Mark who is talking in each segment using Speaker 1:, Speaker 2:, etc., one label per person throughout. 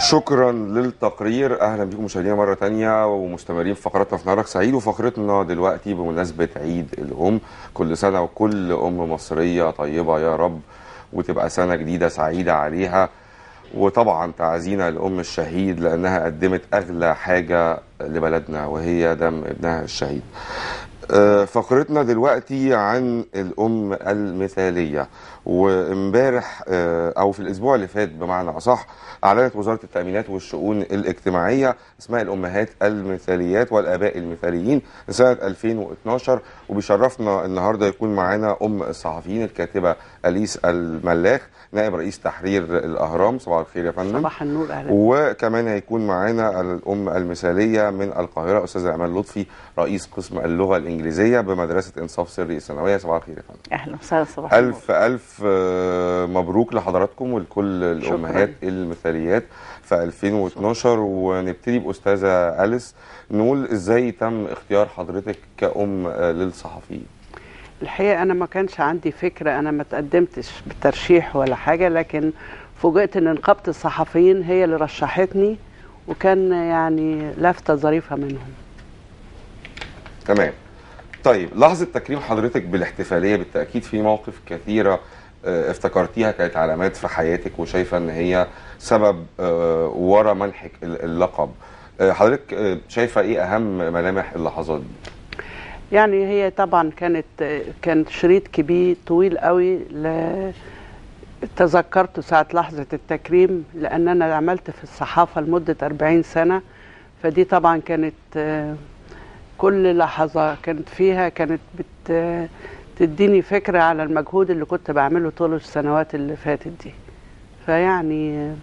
Speaker 1: شكرا للتقرير اهلا بكم مشاهدينا مره تانية ومستمرين في فقراتنا في نهارك سعيد وفقرتنا دلوقتي بمناسبه عيد الام كل سنه وكل ام مصريه طيبه يا رب وتبقى سنه جديده سعيده عليها وطبعا تعزينا لام الشهيد لانها قدمت اغلى حاجه لبلدنا وهي دم ابنها الشهيد آه، فقرتنا دلوقتي عن الام المثاليه وامبارح آه، او في الاسبوع اللي فات بمعنى اصح اعلنت وزاره التامينات والشؤون الاجتماعيه اسماء الامهات المثاليات والاباء المثاليين لسنه 2012 وبيشرفنا النهارده يكون معانا ام الصحفيين الكاتبه اليس الملاخ نائب رئيس تحرير الاهرام صباح الخير يا فندم
Speaker 2: صباح النور اهلا
Speaker 1: وكمان هيكون معانا الام المثاليه من القاهره استاذه امال لطفي رئيس قسم اللغه الانجليزيه بمدرسه انصاف سري الثانويه صباح الخير يا فندم
Speaker 2: اهلا وسهلا صباح النور
Speaker 1: الف الف آه، مبروك لحضراتكم ولكل الامهات المثاليات في 2012 ونبتدي باستاذه اليس نقول ازاي تم اختيار حضرتك كأم آه، للصحفيين
Speaker 2: الحقيقه انا ما كانش عندي فكره انا ما تقدمتش بترشيح ولا حاجه لكن فوجئت ان نقابه الصحفيين هي اللي رشحتني وكان يعني لفته ظريفه منهم
Speaker 1: تمام طيب لحظه تكريم حضرتك بالاحتفاليه بالتاكيد في مواقف كثيره آه، افتكرتيها كانت علامات في حياتك وشايفه ان هي سبب آه، ورا منحك ال- اللقب آه، حضرتك آه، شايفه ايه اهم ملامح اللحظات دي
Speaker 2: يعني هي طبعا كانت كان شريط كبير طويل قوي ل تذكرته ساعة لحظة التكريم لأن أنا عملت في الصحافة لمدة 40 سنة فدي طبعا كانت آه، كل لحظة كانت فيها كانت بت تديني فكرة على المجهود اللي كنت بعمله طول السنوات اللي فاتت دي فيعني آه،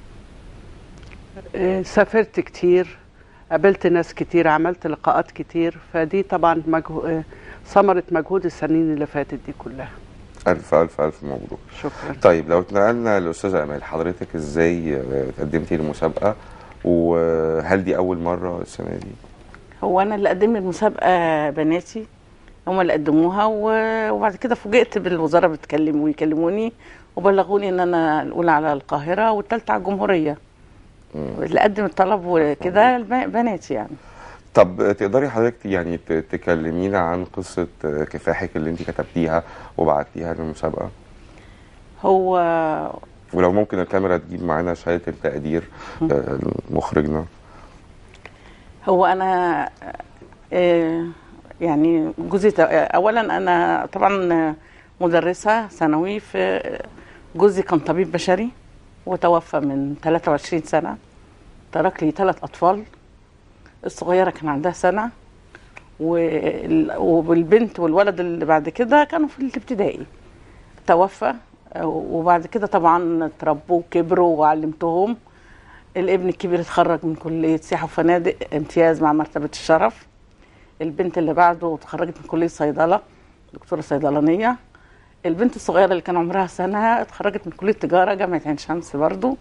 Speaker 2: آه، سافرت كتير قابلت ناس كتير عملت لقاءات كتير فدي طبعا مجهو... آه، ثمرة مجهود السنين اللي فاتت دي كلها
Speaker 1: الف الف الف مبروك
Speaker 2: شكرا
Speaker 1: طيب لو اتنقلنا للاستاذه امال حضرتك ازاي آه، تقدمتي للمسابقه وهل دي اول مره السنه دي
Speaker 3: هو انا اللي قدمت المسابقه بناتي هم اللي قدموها و- وبعد كده فوجئت بالوزاره بتكلم ويكلموني وبلغوني ان انا الاولى على القاهره والثالثه على الجمهوريه اللي قدم الطلب وكده الب- بناتي يعني
Speaker 1: طب تقدري حضرتك يعني ت- تكلمينا عن قصه آه، كفاحك اللي انت كتبتيها وبعتيها للمسابقه
Speaker 3: هو
Speaker 1: ولو ممكن الكاميرا تجيب معانا شهاده التقدير آه، مخرجنا
Speaker 3: هو انا آه، يعني جوزي ت- اولا انا طبعا مدرسه ثانوي في جوزي كان طبيب بشري وتوفى من 23 سنه ترك لي ثلاث اطفال الصغيره كان عندها سنه وال- والبنت والولد اللي بعد كده كانوا في الابتدائي توفى وبعد كده طبعا اتربوا وكبروا وعلمتهم الابن الكبير اتخرج من كلية سياحة وفنادق امتياز مع مرتبة الشرف البنت اللي بعده اتخرجت من كلية صيدلة دكتورة صيدلانية البنت الصغيرة اللي كان عمرها سنة اتخرجت من كلية تجارة جامعة عين شمس برضو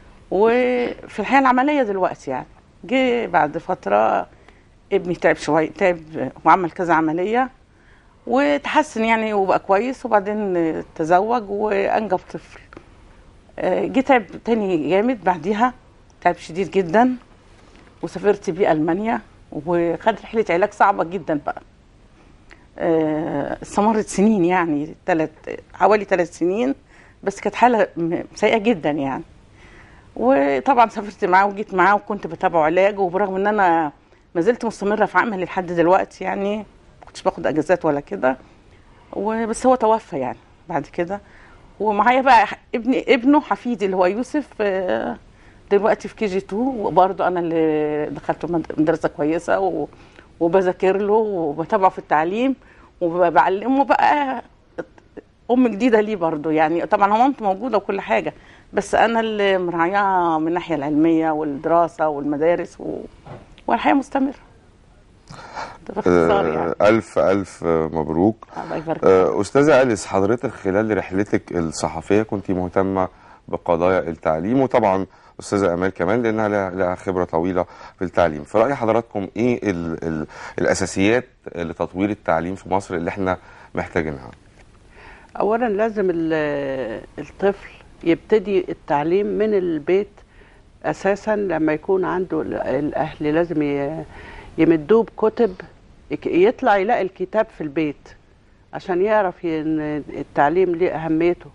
Speaker 3: وفي الحياة العملية دلوقتي يعني جه بعد فترة ابني تعب شوية تعب وعمل كذا عملية وتحسن يعني وبقى كويس وبعدين تزوج وأنجب طفل آه، جه تعب تاني جامد بعديها تعب شديد جدا وسافرت بيه ألمانيا وخد رحلة علاج صعبة جدا بقى آه، استمرت سنين يعني تلت حوالي ثلاث سنين بس كانت حالة م- سيئة جدا يعني وطبعا سافرت معاه وجيت معاه وكنت بتابعه علاج وبرغم ان انا ما زلت مستمرة في عملي لحد دلوقتي يعني ما كنتش باخد اجازات ولا كده وبس هو توفى يعني بعد كده ومعايا بقى ابني ابنه حفيدي اللي هو يوسف آه، دلوقتي في كي جي 2 وبرضه انا اللي دخلته مد- مدرسه كويسه و- وبذاكر له وبتابعه في التعليم وبعلمه بقى ام جديده ليه برضه يعني طبعا هو مامته موجوده وكل حاجه بس انا اللي مراعياه من الناحيه العلميه والدراسه والمدارس و... والحياه مستمره ده باختصار يعني
Speaker 1: آه، الف الف مبروك
Speaker 3: الله يبارك فيك.
Speaker 1: آه، استاذه اليس حضرتك خلال رحلتك الصحفيه كنت مهتمه بقضايا التعليم وطبعا استاذه امال كمان لانها لها- لها خبره طويله في التعليم في راي حضراتكم ايه ال ال الاساسيات لتطوير التعليم في مصر اللي احنا محتاجينها
Speaker 2: اولا لازم ال- الطفل يبتدي التعليم من البيت اساسا لما يكون عنده ال- الاهل لازم ي- يمدوه بكتب يك- يطلع يلاقي الكتاب في البيت عشان يعرف ي- ان التعليم ليه اهميته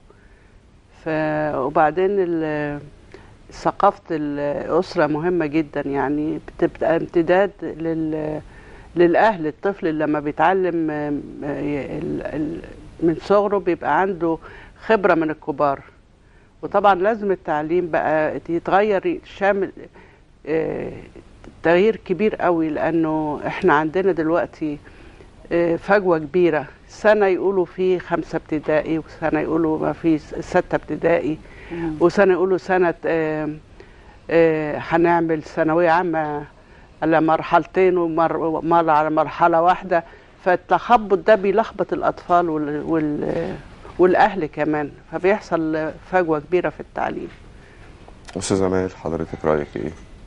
Speaker 2: ف وبعدين ال- ثقافة الأسرة مهمة جدا يعني بتبقى امتداد لل للأهل الطفل لما بيتعلم آم، آه، ال- ال- من صغره بيبقى عنده خبرة من الكبار وطبعا لازم التعليم بقى يتغير شامل آه، تغيير كبير قوي لأنه احنا عندنا دلوقتي آه، فجوة كبيرة سنة يقولوا في خمسة ابتدائي وسنة يقولوا ما في ستة ابتدائي وسنة يقولوا سنة آه، آه، هنعمل ثانوية عامة على مرحلتين ومرة على مرحلة واحدة فالتخبط ده بيلخبط الأطفال وال وال والأهل كمان فبيحصل فجوة كبيرة في التعليم
Speaker 1: استاذه ماهر حضرتك رايك ايه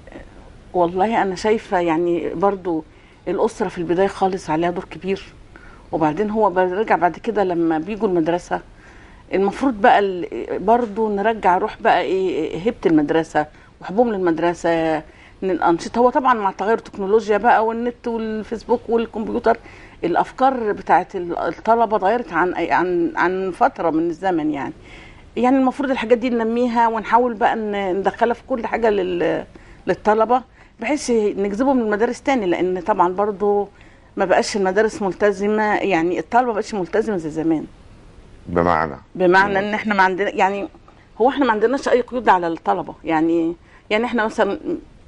Speaker 3: والله انا شايفه يعني برضو الاسره في البدايه خالص عليها دور كبير وبعدين هو بيرجع بعد كده لما بيجوا المدرسه المفروض بقى ال- برضو نرجع روح بقى ايه هيبه المدرسه وحبهم للمدرسه من الانشطه هو طبعا مع تغير التكنولوجيا بقى والنت والفيسبوك والكمبيوتر الافكار بتاعت الطلبه اتغيرت عن عن عن فتره من الزمن يعني يعني المفروض الحاجات دي ننميها ونحاول بقى ن- ندخلها في كل حاجه لل للطلبه بحيث نجذبهم من المدارس تاني لان طبعا برضو ما بقاش المدارس ملتزمه يعني الطلبه ما بقتش ملتزمه زي زمان
Speaker 1: بمعنى
Speaker 3: بمعنى ان احنا ما عندنا يعني هو احنا ما عندناش اي قيود على الطلبه يعني يعني احنا مثلا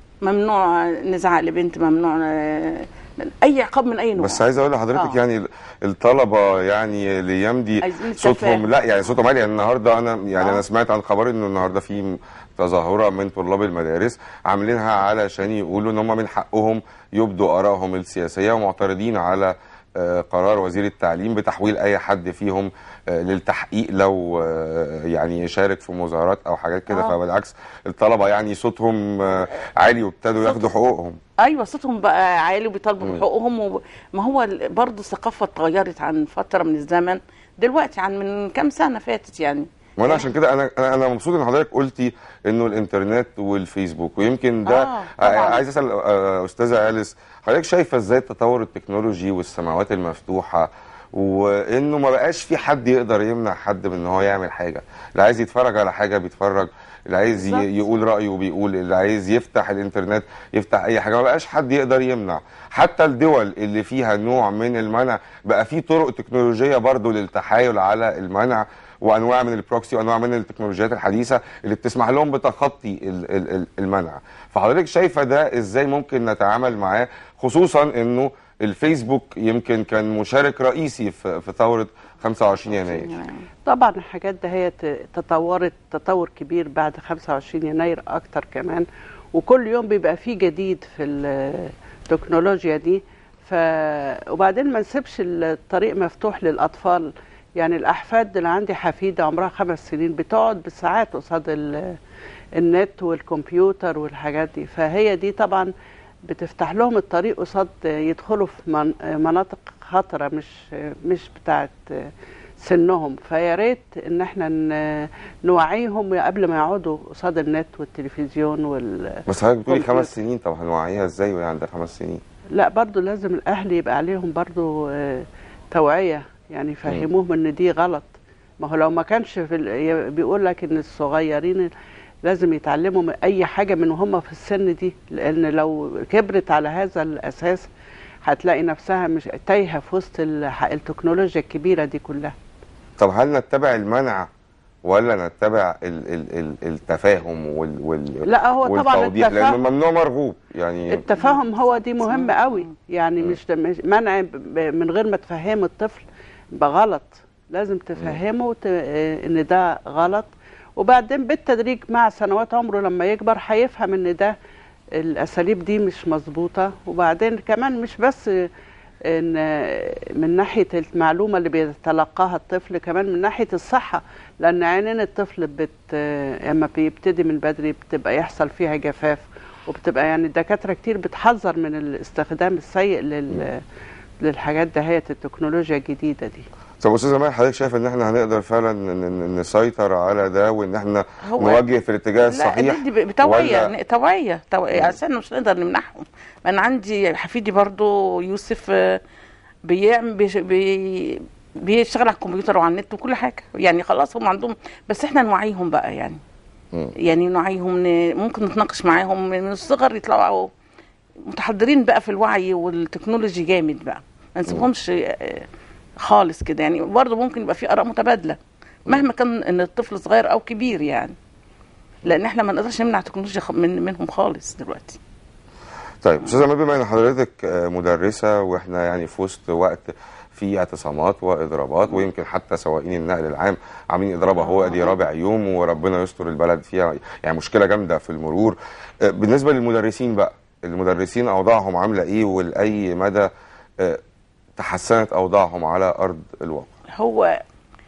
Speaker 3: ممنوع نزعق لبنت ممنوع آه، اي عقاب من اي نوع
Speaker 1: بس عايز اقول لحضرتك
Speaker 3: آه.
Speaker 1: يعني الطلبه يعني الايام دي
Speaker 3: عايزين
Speaker 1: صوتهم
Speaker 3: التفاهم.
Speaker 1: لا يعني صوتهم عالي يعني النهارده انا يعني
Speaker 3: آه.
Speaker 1: انا سمعت عن خبر انه النهارده في تظاهره من طلاب المدارس عاملينها علشان يقولوا ان هم من حقهم يبدوا ارائهم السياسيه ومعترضين على آه، قرار وزير التعليم بتحويل اي حد فيهم آه، للتحقيق لو آه، يعني يشارك في مظاهرات او حاجات كده
Speaker 3: آه.
Speaker 1: فبالعكس الطلبه يعني صوتهم آه، عالي وابتدوا ياخدوا حقوقهم
Speaker 3: ايوه صوتهم بقى عالي وبيطالبوا بحقوقهم وب... ما هو ال- برضو الثقافه اتغيرت عن فتره من الزمن دلوقتي عن من كام سنه فاتت يعني
Speaker 1: وانا عشان كده انا انا انا مبسوط ان حضرتك قلتي انه الانترنت والفيسبوك ويمكن ده
Speaker 3: آه،
Speaker 1: آه
Speaker 3: طبعاً.
Speaker 1: عايز اسال آه، استاذه اليس حضرتك شايفه ازاي التطور التكنولوجي والسماوات المفتوحه وانه ما بقاش في حد يقدر يمنع حد من ان هو يعمل حاجه اللي عايز يتفرج على حاجه بيتفرج اللي عايز ي-
Speaker 3: بالظبط.
Speaker 1: يقول رايه بيقول اللي عايز يفتح الانترنت يفتح اي حاجه ما بقاش حد يقدر يمنع حتى الدول اللي فيها نوع من المنع بقى في طرق تكنولوجيه برضو للتحايل على المنع وانواع من البروكسي وانواع من التكنولوجيات الحديثه اللي بتسمح لهم بتخطي ال- ال- ال- المنع فحضرتك شايفه ده ازاي ممكن نتعامل معاه خصوصا انه الفيسبوك يمكن كان مشارك رئيسي في في ثوره 25 يناير
Speaker 2: طبعا الحاجات ده هي ت- تطورت تطور كبير بعد 25 يناير اكتر كمان وكل يوم بيبقى فيه جديد في التكنولوجيا دي ف وبعدين ما نسيبش الطريق مفتوح للاطفال يعني الاحفاد اللي عندي حفيده عمرها خمس سنين بتقعد بالساعات قصاد ال- النت والكمبيوتر والحاجات دي فهي دي طبعا بتفتح لهم الطريق قصاد يدخلوا في من- مناطق خطره مش مش بتاعت سنهم فيا ريت ان احنا ن- نوعيهم قبل ما يقعدوا قصاد النت والتلفزيون وال
Speaker 1: بس حضرتك بتقولي
Speaker 2: كمبيوتر.
Speaker 1: خمس سنين طب هنوعيها ازاي وهي عندها خمس سنين
Speaker 2: لا برضو لازم الاهل يبقى عليهم برضو آه، توعيه يعني يفهموهم ان دي غلط ما هو لو ما كانش في ال- بيقول لك ان الصغيرين لازم يتعلموا من اي حاجه من وهم في السن دي لان لو كبرت على هذا الاساس هتلاقي نفسها مش تايهه في وسط الح- التكنولوجيا الكبيره دي كلها
Speaker 1: طب هل نتبع المنع ولا نتبع ال ال ال التفاهم وال وال
Speaker 2: لا هو طبعا
Speaker 1: والتوضيح لانه
Speaker 2: التفاهم
Speaker 1: ممنوع مرغوب يعني
Speaker 2: التفاهم هو دي مهم قوي يعني مش مش منع ب- ب- من غير ما تفهم الطفل يبقى غلط لازم تفهمه وت- آه، ان ده غلط وبعدين بالتدريج مع سنوات عمره لما يكبر هيفهم ان ده الاساليب دي مش مظبوطه وبعدين كمان مش بس ان من ناحيه المعلومه اللي بيتلقاها الطفل كمان من ناحيه الصحه لان عينين الطفل بت اما بيبتدي من بدري بتبقى يحصل فيها جفاف وبتبقى يعني الدكاتره كتير بتحذر من الاستخدام السيء لل للحاجات دهية التكنولوجيا الجديده دي
Speaker 1: طب استاذ امال حضرتك شايف ان احنا هنقدر فعلا ن- ن- نسيطر على ده وان احنا
Speaker 3: هو-
Speaker 1: نوجه في الاتجاه الصحيح
Speaker 3: لا دي دي بتوعيه
Speaker 1: ولا-
Speaker 3: ن- توعيه توعيه عشان مش نقدر نمنعهم ما انا عندي حفيدي برضو يوسف آه، بيعمل بيش- بي بيشتغل على الكمبيوتر وعلى النت وكل حاجه يعني خلاص هم عندهم بس احنا نوعيهم بقى يعني
Speaker 1: مم.
Speaker 3: يعني نوعيهم ن- ممكن نتناقش معاهم من الصغر يطلعوا متحضرين بقى في الوعي والتكنولوجي جامد بقى ما نسيبهمش آه، خالص كده يعني برضه ممكن يبقى في اراء متبادله مهما كان ان الطفل صغير او كبير يعني لان احنا ما نقدرش نمنع التكنولوجيا خ- من منهم خالص دلوقتي
Speaker 1: طيب استاذ امال بما ان حضرتك آه، مدرسه واحنا يعني في وسط وقت في اعتصامات واضرابات ويمكن حتى سواقين النقل العام عاملين اضراب اهو ادي رابع يوم وربنا يستر البلد فيها يعني مشكله جامده في المرور آه، بالنسبه للمدرسين بقى المدرسين اوضاعهم عامله ايه ولاي مدى آه، تحسنت اوضاعهم على ارض الواقع
Speaker 3: هو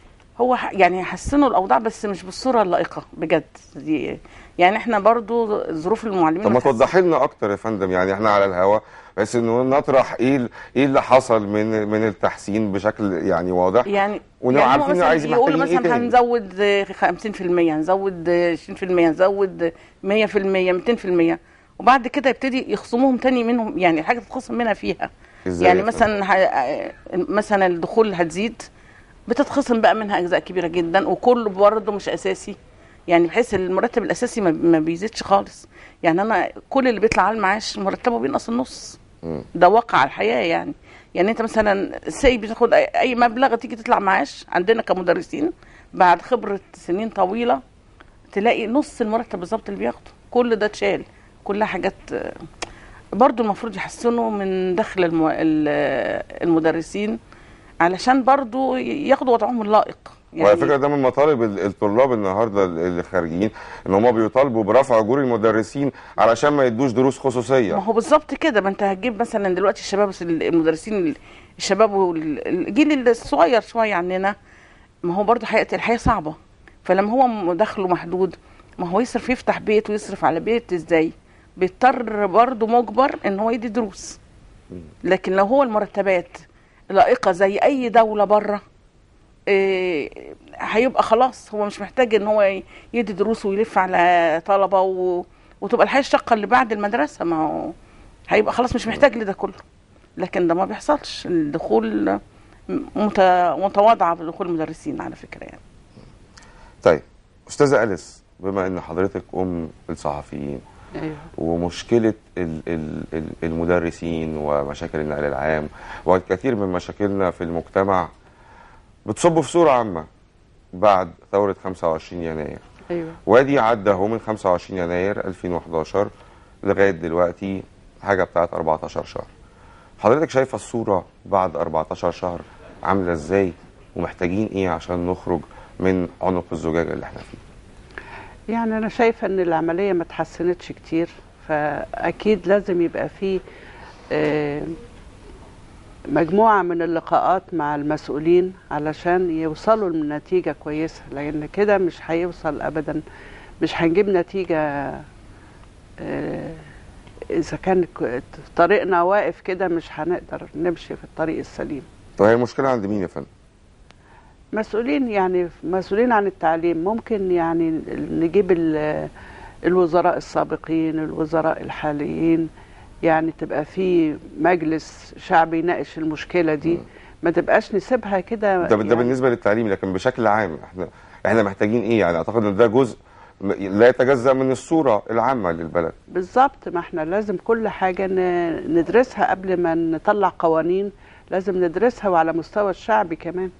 Speaker 3: هو ح- يعني حسنوا الاوضاع بس مش بالصوره اللائقه بجد دي يعني احنا برضو ظروف المعلمين
Speaker 1: طب ما
Speaker 3: اتحسنت.
Speaker 1: توضحي لنا اكتر يا فندم يعني احنا على الهوا بس انه نطرح ايه ال- ايه اللي حصل من من التحسين بشكل يعني واضح
Speaker 3: يعني
Speaker 1: ونبقى
Speaker 3: يعني هم
Speaker 1: عارفين
Speaker 3: مثلا
Speaker 1: عايز
Speaker 3: يقولوا
Speaker 1: محتاجين ايه
Speaker 3: مثلا
Speaker 1: تاني
Speaker 3: هنزود آه، 50% هنزود آه، 20% هنزود 100% 200% وبعد كده يبتدي يخصموهم تاني منهم يعني الحاجه تتخصم منها فيها
Speaker 1: ازاي
Speaker 3: يعني
Speaker 1: يا
Speaker 3: مثلا ه... آه، مثلا الدخول هتزيد بتتخصم بقى منها اجزاء كبيره جدا وكله برضه مش اساسي يعني بحيث المرتب الاساسي ما- ما بيزيدش خالص يعني انا كل اللي بيطلع على المعاش مرتبه بينقص النص
Speaker 1: مم.
Speaker 3: ده واقع الحياه يعني يعني انت مثلا سي بتاخد اي أي مبلغ تيجي تطلع معاش عندنا كمدرسين بعد خبره سنين طويله تلاقي نص المرتب بالظبط اللي بياخده كل ده اتشال كلها حاجات آه، برضو المفروض يحسنوا من دخل الم... ال- المدرسين علشان برضو ياخدوا وضعهم اللائق
Speaker 1: وعلى فكره ده من مطالب ال- الطلاب النهارده اللي خارجين ان هم بيطالبوا برفع اجور المدرسين علشان ما يدوش دروس
Speaker 3: ما
Speaker 1: خصوصيه
Speaker 3: هو بالظبط كده ما انت هتجيب مثلا دلوقتي الشباب المدرسين الشباب والجيل الصغير شويه عننا ما هو برضه حياه الحياه صعبه فلما هو دخله محدود ما هو يصرف يفتح بيت ويصرف على بيت ازاي بيضطر برضه مجبر ان هو يدي دروس لكن لو هو المرتبات لائقه زي اي دوله بره إيه، هيبقى خلاص هو مش محتاج ان هو يدي دروس ويلف على طلبه و... وتبقى الحياه الشاقه اللي بعد المدرسه ما هو هيبقى خلاص مش محتاج لده كله لكن ده ما بيحصلش الدخول مت... متواضعه في دخول المدرسين على فكره يعني
Speaker 1: طيب استاذه اليس بما ان حضرتك ام الصحفيين
Speaker 2: ايوه
Speaker 1: ومشكله ال- ال- ال- المدرسين ومشاكل النقل العام والكثير من مشاكلنا في المجتمع بتصب في صوره عامه بعد ثوره 25 يناير
Speaker 2: ايوه
Speaker 1: وادي عدى اهو من 25 يناير 2011 لغايه دلوقتي حاجه بتاعت 14 شهر حضرتك شايفه الصوره بعد 14 شهر عامله ازاي ومحتاجين ايه عشان نخرج من عنق الزجاجه اللي احنا فيه
Speaker 2: يعني انا شايفه ان العمليه ما اتحسنتش كتير فاكيد لازم يبقى في آه، مجموعه من اللقاءات مع المسؤولين علشان يوصلوا لنتيجه كويسه لان كده مش هيوصل ابدا مش هنجيب نتيجه آه، اذا كان ك- طريقنا واقف كده مش هنقدر نمشي في الطريق السليم
Speaker 1: طب هي المشكله عند مين يا فندم
Speaker 2: مسؤولين يعني مسؤولين عن التعليم ممكن يعني نجيب ال- الوزراء السابقين الوزراء الحاليين يعني تبقى في مجلس شعبي يناقش المشكلة دي ما تبقاش نسيبها كده
Speaker 1: ده, ده
Speaker 2: يعني
Speaker 1: بالنسبه للتعليم لكن بشكل عام احنا احنا محتاجين ايه يعني اعتقد ان ده جزء م- لا يتجزا من الصوره العامه للبلد
Speaker 2: بالظبط ما احنا لازم كل حاجة ن- ندرسها قبل ما نطلع قوانين لازم ندرسها وعلى مستوى الشعبي كمان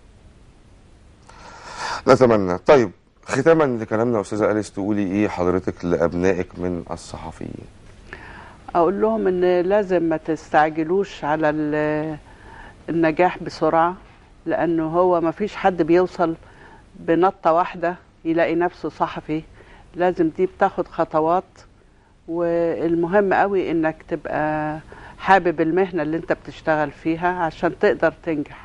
Speaker 1: نتمنى طيب ختاما لكلامنا استاذه اليس تقولي ايه حضرتك لابنائك من الصحفيين
Speaker 2: اقول لهم ان لازم ما تستعجلوش على ال- النجاح بسرعه لانه هو ما فيش حد بيوصل بنطه واحده يلاقي نفسه صحفي لازم دي بتاخد خطوات والمهم قوي انك تبقى حابب المهنه اللي انت بتشتغل فيها عشان تقدر تنجح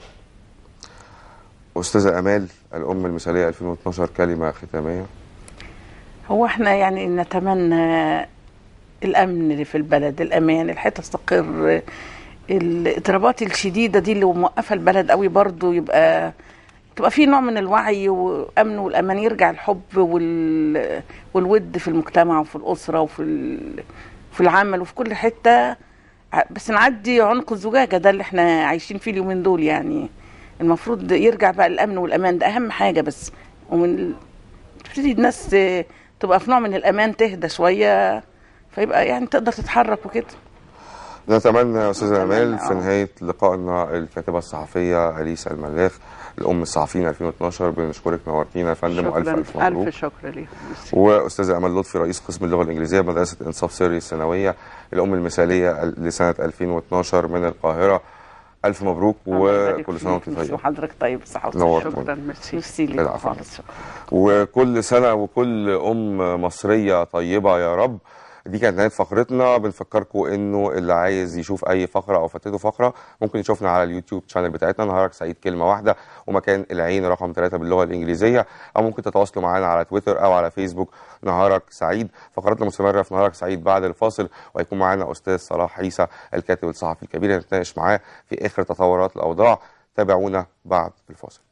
Speaker 1: استاذه امال الام المثاليه 2012 كلمه ختاميه
Speaker 3: هو احنا يعني نتمنى الامن اللي في البلد الامان الحياه تستقر الاضطرابات الشديده دي اللي موقفه البلد قوي برضو يبقى تبقى في نوع من الوعي وامن والامان يرجع الحب وال... والود في المجتمع وفي الاسره وفي ال... في العمل وفي كل حته ع- بس نعدي عنق الزجاجه ده اللي احنا عايشين فيه اليومين دول يعني المفروض يرجع بقى الامن والامان ده اهم حاجه بس ومن ال- تبتدي الناس ت- تبقى في نوع من الامان تهدى شويه فيبقى يعني تقدر تتحرك وكده
Speaker 1: نتمنى يا استاذه
Speaker 3: نتمنى،
Speaker 1: امال في
Speaker 3: آه.
Speaker 1: نهايه لقائنا الكاتبه الصحفيه اليسا الملاخ الام الصحفيين 2012 بنشكرك نورتينا يا فندم والف الف
Speaker 2: شكرا
Speaker 1: مبروك
Speaker 2: الف شكر ليك
Speaker 1: واستاذه امل لطفي رئيس قسم اللغه الانجليزيه بمدرسه انصاف سري الثانويه الام المثاليه لسنه 2012 من القاهره الف مبروك
Speaker 3: الله يبارك
Speaker 1: وكل سنه وانت
Speaker 3: فيك.
Speaker 1: طيبه
Speaker 3: وحضرتك طيب صحه
Speaker 1: نور.
Speaker 3: وسلامه
Speaker 2: شكرا ميرسي
Speaker 3: ميرسي ليك
Speaker 1: العفو.
Speaker 3: خالص شكرا
Speaker 1: وكل سنة وكل أم مصرية طيبة يا رب دي كانت نهاية فقرتنا بنفكركم انه اللي عايز يشوف اي فقرة او فاتته فقرة ممكن يشوفنا على اليوتيوب شانل بتاعتنا نهارك سعيد كلمة واحدة ومكان العين رقم ثلاثة باللغة الانجليزية او ممكن تتواصلوا معانا على تويتر او على فيسبوك نهارك سعيد فقراتنا مستمرة في نهارك سعيد بعد الفاصل وهيكون معانا استاذ صلاح عيسى الكاتب الصحفي الكبير نتناقش معاه في اخر تطورات الاوضاع تابعونا بعد الفاصل